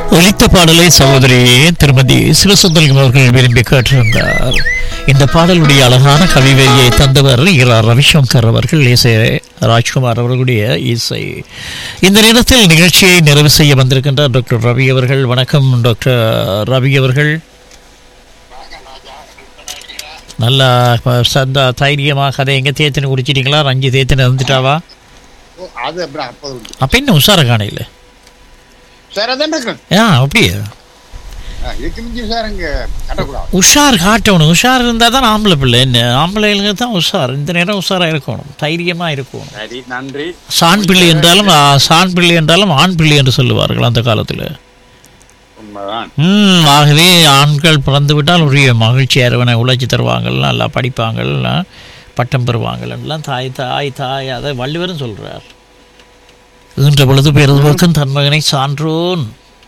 ஒலித்த பாடலை சகோதரி திருமதி சிவசுந்தரம் அவர்கள் விரும்பி கேட்டிருந்தார் இந்த பாடலுடைய அழகான கவிதையை தந்தவர் இரா ரவிசங்கர் அவர்கள் இசை ராஜ்குமார் அவர்களுடைய இசை இந்த நேரத்தில் நிகழ்ச்சியை நிறைவு செய்ய வந்திருக்கின்றார் டாக்டர் ரவி அவர்கள் வணக்கம் டாக்டர் ரவி அவர்கள் நல்லா ப- சந்தா தைரியமாக கதை எங்கே தேத்தினு குடிச்சிட்டீங்களா ரஞ்சி தேத்தினு வந்துட்டாவா ஓ, அது அப்புறம் அப்போது உண்டு. அப்போ என்ன உஷார காணையில் சார் அதான் இருக்கணும் ஆ அப்படியே ஆ, இதுக்கு மிஞ்சி சார் இங்க கட்டக்கூடாது உஷார் காட்டணும் உஷார் இருந்தால் தான் ஆம்பளை பிள்ளை என்ன ஆம்பளைகளுக்கு தான் உஷார் இந்த நேரம் உஷாராக இருக்கணும் தைரியமாக இருக்கணும் சரி நன்றி சான் பிள்ளை என்றாலும் ஆ, சான் பிள்ளை என்றாலும் ஆண் பிள்ளை என்று சொல்லுவார்கள் அந்த காலத்தில் உண்மைதான் ம் ஆகவே ஆண்கள் பிறந்து விட்டால் உரிய மகிழ்ச்சி அரவணை உழைச்சி தருவாங்கள் நல்லா படிப்பாங்கள் ஆ, பட்டம் பெறுவாங்கள் எல்லாம் தாய் தாய் தாய் அதை வள்ளுவரும் சொல்கிறார் ஈன்ற பொழுது பெருதுவர்க்கும் தன் மகனை சான்றோன்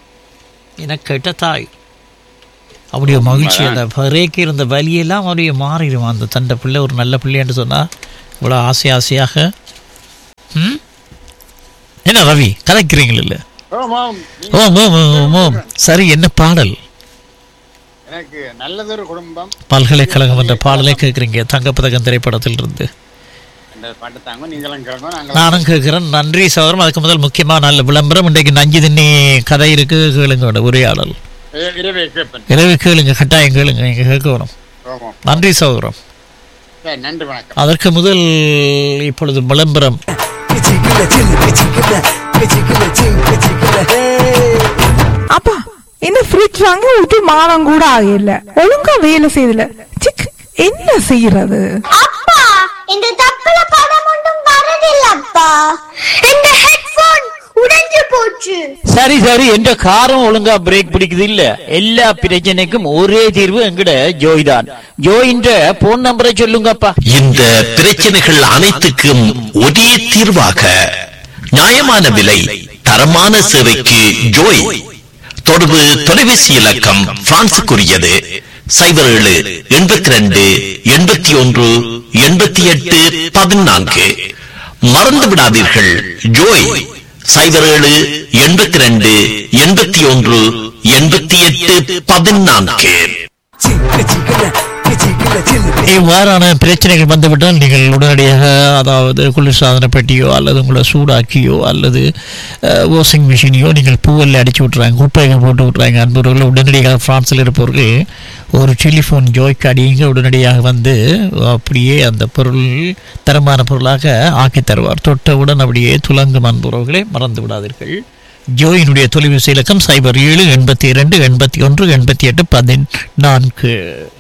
என கேட்ட தாய் அவருடைய மகிழ்ச்சி அந்த பிறகு இருந்த வலியெல்லாம் அவருடைய மாறிடும் அந்த தண்டை பிள்ளை ஒரு நல்ல பிள்ளைன்னு சொன்னால் இவ்வளோ ஆசை ஆசையாக ம் என்ன ரவி கலைக்கிறீங்கள ஆமாம் ஓம் ஓம் ஓம் ஓம் சரி என்ன பாடல் எனக்கு நல்லதொரு குடும்பம் பல்கலைக்கழகம் என்ற பாடலை கேட்குறீங்க தங்கப்பதக்கம் திரைப்படத்தில் இருந்து இந்த பாட்டு தாங்க நீங்களும் கிழங்கும் நாங்களும் நானும் கேட்குறேன் நன்றி சகோதரம் அதுக்கு முதல் முக்கியமாக நல்ல விளம்பரம் இன்றைக்கு நஞ்சு திண்ணி கதை இருக்கு கேளுங்க உரையாடல் இ- இரவே கேட்பேன் இரவு கேளுங்க கட்டாயம் கேளுங்க நீங்கள் கேட்க வேணும் ஆமாம் நன்றி சகோதரம் சரி நன்றி வணக்கம் அதற்கு முதல் இப்பொழுது விளம்பரம் பிச்சிக்கல சில்லு பிச்சிக்கல பிச்சிக்கல சில் பிச்சிக்கல ஹே அப்பா இந்த ஃப்ரிட்ஜ் வாங்கி விட்டு மாதம் கூட ஆகல ஒழுங்கா வேலை செய்யல சிக் என்ன செய்யறது அப்பா இந்த தப்புல படம் ஒன்றும் வரதில்லப்பா இந்த ஹெட்போன் உடைஞ்சு போச்சு சரி சரி என்ற காரம் ஒழுங்கா பிரேக் பிடிக்குது இல்ல எல்லா பிரச்சனைக்கும் ஒரே தீர்வு எங்கட ஜோய் தான் ஜோயின்ற போன் நம்பரை சொல்லுங்கப்பா இந்த பிரச்சனைகள் அனைத்துக்கும் ஒரே தீர்வாக நியாயமான விலை தரமான சேவைக்கு ஜோய் தொடர்பு தொலைபேசி இலக்கம் பிரான்சுக்குரியது சைபர் ஏழு எண்பத்தி ரெண்டு எண்பத்தி ஒன்று எண்பத்தி எட்டு பதினான்கு மறந்து விடாதீர்கள் ஜோய் சைபர் ஏழு எண்பத்தி ரெண்டு எண்பத்தி ஒன்று எண்பத்தி எட்டு பதினான்கு சில் பிச்சிக்கல பிச்சிக்கல சில்லு இவ்வாறான பிரச்சனைகள் வந்துவிட்டால் நீங்கள் உடனடியாக அதாவது குளிர்சாதன பெட்டியோ அல்லது உங்களை சூடாக்கியோ அல்லது வாஷிங் மிஷினையோ நீங்கள் பூவல்ல அடிச்சு விட்றாங்க குப்பைகள் போட்டு விட்றாங்க அன்பவர்கள் உடனடியாக பிரான்ஸில் இருப்பவர்கள் ஒரு டெலிஃபோன் ஜோய்க்கு அடியுங்க உடனடியாக வந்து அப்படியே அந்த பொருள் தரமான பொருளாக ஆக்கி தருவார் தொட்டவுடன் அப்படியே துலங்கும் அன்புறவுகளை மறந்து விடாதீர்கள் ஜோயினுடைய தொலைபேசி இலக்கம் சைபர் ஏழு எண்பத்தி இரண்டு எண்பத்தி ஒன்று எண்பத்தி எட்டு பதினான்கு